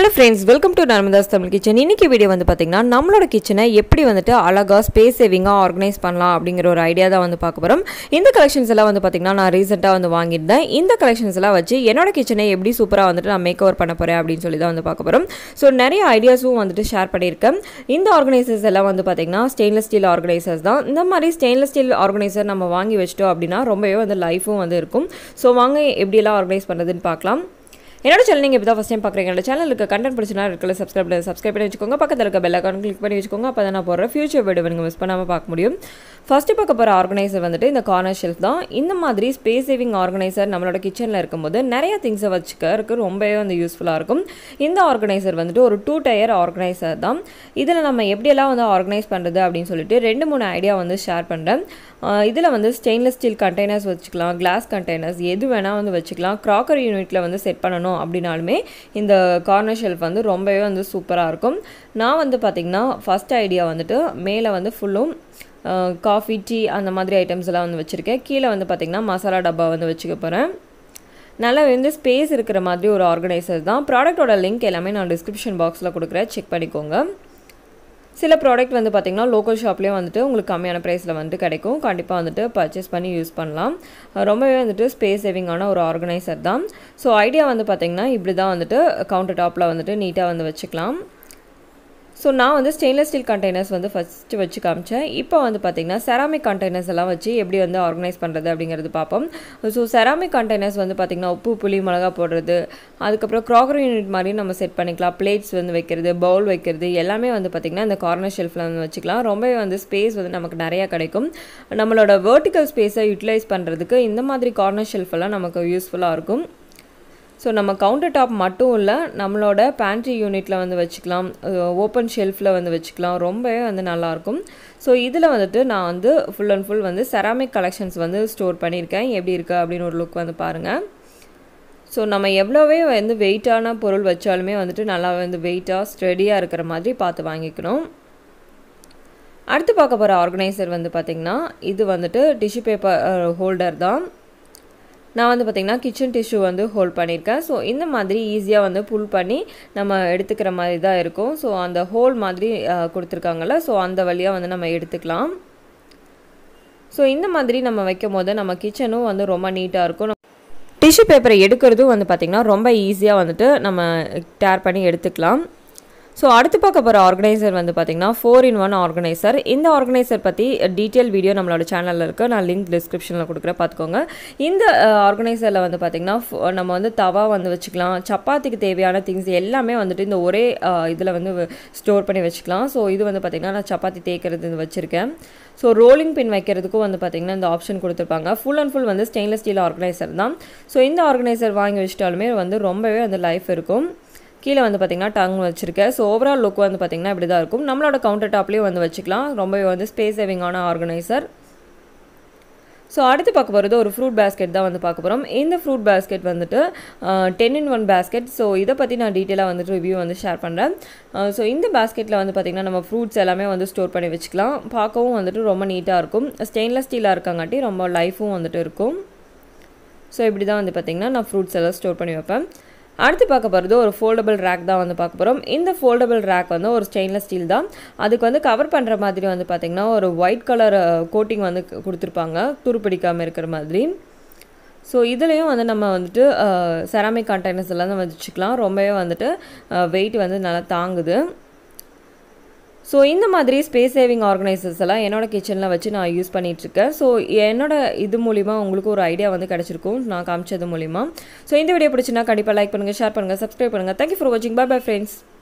hello friends welcome to Narmada's Tamil kitchen இன்னைக்கு video வந்து பார்த்தீங்கன்னா நம்மளோட கிச்சனை எப்படி வந்துட்டு அழகாக ஸ்பேஸ் சேவிங்காக ஆர்கனைஸ் பண்ணலாம் அப்படிங்கிற ஒரு ஐடியா தான் வந்து பார்க்க போகிறோம் இந்த கலெக்ஷன்ஸ் எல்லாம் வந்து பார்த்தீங்கன்னா நான் ரீசெண்டாக வந்து வாங்கியிருந்தேன் இந்த கலெக்ஷன்ஸ் எல்லாம் வச்சு என்னோட கிச்சனை எப்படி சூப்பராக வந்துட்டு நான் மேக் ஓவர் பண்ண போகிறேன் அப்படின்னு சொல்லி தான் வந்து பார்க்க போகிறோம் ஸோ நிறைய ஐடியாஸும் வந்துட்டு ஷேர் பண்ணியிருக்கேன் இந்த ஆர்கனைசர்ஸ் எல்லாம் வந்து பார்த்தீங்கன்னா ஸ்டெயின்லெஸ் ஸ்டீல் ஆர்கனைசர்ஸ் தான் இந்த மாதிரி ஸ்டெயின்லெஸ் ஸ்டீல் ஆர்கனைசர் நம்ம வாங்கி வச்சிட்டோம் அப்படின்னா ரொம்பவே வந்து லைஃபும் வந்து இருக்கும் ஸோ வாங்க எப்படியெல்லாம் ஆர்கனைஸ் பண்ணுறதுன்னு பார்க்கலாம் என்னோட சேனல் நீங்கள் இப்போ தான் ஃபஸ்ட் டைம் பார்க்குறீங்க என்னோட சேனலுக்கு கண்டென்ட் பிடிச்சினா இருக்கல சப்ஸ்கிரைப் பண்ணி சப்ஸ்கிரைப் பண்ணி வச்சுக்கோங்க பக்கத்தில் இருக்க பெல் அக்கௌண்ட் கிளிக் பண்ணி வச்சுக்கோங்க அப்போ தான் நான் போடுற ஃபியூச்சர் வீடியோ நீங்கள் மிஸ் பண்ணாமல் பார்க்க முடியும் ஃபஸ்ட்டு பார்க்க போகிற ஆர்கனைசர் வந்துட்டு இந்த கார்னர் ஷெல்ஃப் தான் இந்த மாதிரி ஸ்பேஸ் சேவிங் ஆர்கனைசர் நம்மளோட கிச்சனில் இருக்கும்போது நிறைய திங்ஸை வச்சுக்கிறதுக்கு ரொம்பவே வந்து யூஸ்ஃபுல்லாக இருக்கும் இந்த ஆர்கனைசர் வந்துட்டு ஒரு டூ டயர் ஆர்கனைசர் தான் இதில் நம்ம எப்படியெல்லாம் வந்து ஆர்கனைஸ் பண்ணுறது அப்படின்னு சொல்லிட்டு ரெண்டு மூணு ஐடியா வந்து ஷேர் பண்ணுறேன் இதில் வந்து ஸ்டெயின்லெஸ் ஸ்டீல் கண்டெய்னர்ஸ் வச்சுக்கலாம் கிளாஸ் கண்டெய்னர்ஸ் எது வேணால் வந்து வச்சுக்கலாம் க்ராக்கரி யூனிட்டில் வந்து செட் பண்ணணும் அப்படின்னாலுமே இந்த கார்னர் ஷெல்ஃப் வந்து ரொம்பவே வந்து சூப்பராக இருக்கும் நான் வந்து பார்த்திங்கன்னா ஃபஸ்ட் ஐடியா வந்துட்டு மேலே வந்து ஃபுல்லும் காஃபி டீ அந்த மாதிரி ஐட்டம்ஸ் எல்லாம் வந்து வச்சுருக்கேன் கீழே வந்து பார்த்திங்கன்னா மசாலா டப்பா வந்து வச்சுக்க போகிறேன் நல்லா வந்து ஸ்பேஸ் இருக்கிற மாதிரி ஒரு ஆர்கனைசர் தான் ப்ராடக்ட்டோட லிங்க் எல்லாமே நான் டிஸ்கிரிப்ஷன் பாக்ஸில் கொடுக்குறேன் செக் பண்ணிக்கோங்க சில ப்ராடக்ட் வந்து பார்த்திங்கன்னா லோக்கல் ஷாப்லேயே வந்துட்டு உங்களுக்கு கம்மியான ப்ரைஸில் வந்துட்டு கிடைக்கும் கண்டிப்பாக வந்துட்டு பர்ச்சேஸ் பண்ணி யூஸ் பண்ணலாம் ரொம்பவே வந்துட்டு ஸ்பேஸ் சேவிங்கான ஒரு ஆர்கனைசர் தான் ஸோ ஐடியா வந்து பார்த்திங்கன்னா இப்படி தான் வந்துட்டு கவுண்டர் டாப்பில் வந்துட்டு நீட்டாக வந்து வச்சுக்கலாம் ஸோ நான் வந்து ஸ்டெயின்லெஸ் ஸ்டீல் கண்டெய்னர்ஸ் வந்து ஃபஸ்ட்டு வச்சு காமிச்சேன் இப்போ வந்து பார்த்திங்கன்னா செராமிக் கண்டெய்னர்ஸ் எல்லாம் வச்சு எப்படி வந்து ஆர்கனைஸ் பண்ணுறது அப்படிங்கிறது பார்ப்போம் ஸோ செராமிக் கண்டெய்னர்ஸ் வந்து பார்த்திங்கன்னா உப்பு புளி மிளகா போடுறது அதுக்கப்புறம் க்ராக்கரி யூனிட் மாதிரி நம்ம செட் பண்ணிக்கலாம் பிளேட்ஸ் வந்து வைக்கிறது பவுல் வைக்கிறது எல்லாமே வந்து பார்த்திங்கன்னா இந்த கார்னர் ஷெல்ஃபில் வந்து வச்சுக்கலாம் ரொம்பவே வந்து ஸ்பேஸ் வந்து நமக்கு நிறையா கிடைக்கும் நம்மளோட வேர்ட்டிக்கல் ஸ்பேஸை யூட்டிலைஸ் பண்ணுறதுக்கு இந்த மாதிரி கார்னர் ஷெல்ஃபெல்லாம் நமக்கு யூஸ்ஃபுல்லாக இருக்கும் ஸோ நம்ம கவுண்டர் டாப் மட்டும் இல்லை நம்மளோட பேண்ட்ரி யூனிட்டில் வந்து வச்சுக்கலாம் ஓப்பன் ஷெல்ஃபில் வந்து வச்சுக்கலாம் ரொம்பவே வந்து நல்லாயிருக்கும் ஸோ இதில் வந்துட்டு நான் வந்து ஃபுல் அண்ட் ஃபுல் வந்து செராமிக் கலெக்ஷன்ஸ் வந்து ஸ்டோர் பண்ணியிருக்கேன் எப்படி இருக்குது அப்படின்னு ஒரு லுக் வந்து பாருங்கள் ஸோ நம்ம எவ்வளோவே வந்து வெயிட்டான பொருள் வச்சாலுமே வந்துட்டு நல்லா வந்து வெயிட்டாக ஸ்டெடியாக இருக்கிற மாதிரி பார்த்து வாங்கிக்கணும் அடுத்து பார்க்க போகிற ஆர்கனைசர் வந்து பார்த்திங்கன்னா இது வந்துட்டு டிஷ்யூ பேப்பர் ஹோல்டர் தான் நான் வந்து பார்த்திங்கன்னா கிச்சன் டிஷ்யூ வந்து ஹோல்ட் பண்ணியிருக்கேன் ஸோ இந்த மாதிரி ஈஸியாக வந்து புல் பண்ணி நம்ம எடுத்துக்கிற மாதிரி தான் இருக்கும் ஸோ அந்த ஹோல் மாதிரி கொடுத்துருக்காங்கல்ல ஸோ அந்த வழியாக வந்து நம்ம எடுத்துக்கலாம் ஸோ இந்த மாதிரி நம்ம வைக்கும் போது நம்ம கிச்சனும் வந்து ரொம்ப நீட்டாக இருக்கும் டிஷ்யூ பேப்பரை எடுக்கிறதும் வந்து பார்த்திங்கன்னா ரொம்ப ஈஸியாக வந்துட்டு நம்ம டேர் பண்ணி எடுத்துக்கலாம் ஸோ அடுத்து பார்க்க போகிற ஆர்கனைசர் வந்து பார்த்திங்கன்னா ஃபோர் இன் ஒன் ஆர்கனைசர் இந்த ஆர்கனைசர் பற்றி டீட்டெயில் வீடியோ நம்மளோட சேனலில் இருக்குது நான் லிங்க் டிஸ்கிரிப்ஷனில் கொடுக்குறேன் பார்த்துக்கோங்க இந்த ஆர்கனைசரில் வந்து பார்த்திங்கன்னா நம்ம வந்து தவா வந்து வச்சுக்கலாம் சப்பாத்திக்கு தேவையான திங்ஸ் எல்லாமே வந்துட்டு இந்த ஒரே இதில் வந்து ஸ்டோர் பண்ணி வச்சுக்கலாம் ஸோ இது வந்து பார்த்திங்கன்னா நான் சப்பாத்தி தேய்க்கிறது வச்சுருக்கேன் ஸோ ரோலிங் பின் வைக்கிறதுக்கும் வந்து பார்த்திங்கன்னா இந்த ஆப்ஷன் கொடுத்துருப்பாங்க ஃபுல் அண்ட் ஃபுல் வந்து ஸ்டெயின்லெஸ் ஸ்டீல் ஆர்கனைசர் தான் ஸோ இந்த ஆர்கனைசர் வாங்கி வச்சிட்டாலுமே வந்து ரொம்பவே வந்து லைஃப் இருக்கும் கீழே வந்து பார்த்திங்கன்னா டங் வச்சுருக்கேன் ஸோ ஓவரால் லுக் வந்து பார்த்திங்கன்னா இப்படி தான் இருக்கும் நம்மளோட கவுண்டர் டாப்லேயும் வந்து வச்சுக்கலாம் ரொம்பவே வந்து ஸ்பேஸ் சேவிங்கான ஆர்கனைசர் ஸோ அடுத்து பார்க்க போகிறது ஒரு ஃப்ரூட் பேஸ்கெட் தான் வந்து பார்க்க போகிறோம் இந்த ஃப்ரூட் பேஸ்கெட் வந்துட்டு ten in one basket so இதை பற்றி நான் டீட்டெயிலாக வந்துட்டு ரிவ்யூ வந்து ஷேர் பண்ணுறேன் ஸோ இந்த பேஸ்கெட்டில் வந்து பார்த்திங்கன்னா நம்ம ஃப்ரூட்ஸ் எல்லாமே வந்து ஸ்டோர் பண்ணி வச்சுக்கலாம் பார்க்கவும் வந்துட்டு ரொம்ப நீட்டாக இருக்கும் ஸ்டெயின்லெஸ் ஸ்டீலாக இருக்கங்காட்டி ரொம்ப லைஃபும் வந்துட்டு இருக்கும் ஸோ இப்படி தான் வந்து பார்த்திங்கன்னா நான் ஃப்ரூட்ஸ் எல்லாம் ஸ்டோர் பண்ணி வைப்பேன் அடுத்து பார்க்க போகிறது ஒரு ஃபோல்டபுள் ரேக் தான் வந்து பார்க்க போகிறோம் இந்த ஃபோல்டபுள் ரேக் வந்து ஒரு ஸ்டெயின்லெஸ் ஸ்டீல் தான் அதுக்கு வந்து கவர் பண்ணுற மாதிரி வந்து பார்த்திங்கன்னா ஒரு ஒயிட் கலர் கோட்டிங் வந்து கொடுத்துருப்பாங்க துருப்பிடிக்காமல் இருக்கிற மாதிரி ஸோ இதுலேயும் வந்து நம்ம வந்துட்டு செராமிக் கண்டெய்னர்ஸ் எல்லாம் தான் வச்சுக்கலாம் ரொம்பவே வந்துட்டு வெயிட் வந்து நல்லா தாங்குது ஸோ இந்த மாதிரி ஸ்பேஸ் சேவிங் ஆர்கனைசர்ஸ் எல்லாம் என்னோட கிச்சனில் வச்சு நான் யூஸ் பண்ணிகிட்ருக்கேன் ஸோ என்னோட இது மூலிமா உங்களுக்கு ஒரு ஐடியா வந்து கிடச்சிருக்கும் நான் காமிச்சது மூலிமா ஸோ இந்த வீடியோ பிடிச்சினா கண்டிப்பாக லைக் பண்ணுங்கள் ஷேர் பண்ணுங்கள் சப்ஸ்கிரைப் பண்ணுங்கள் தேங்க்யூ ஃபார் வாட்சிங் பை பை ஃப்ரெண்ட்ஸ்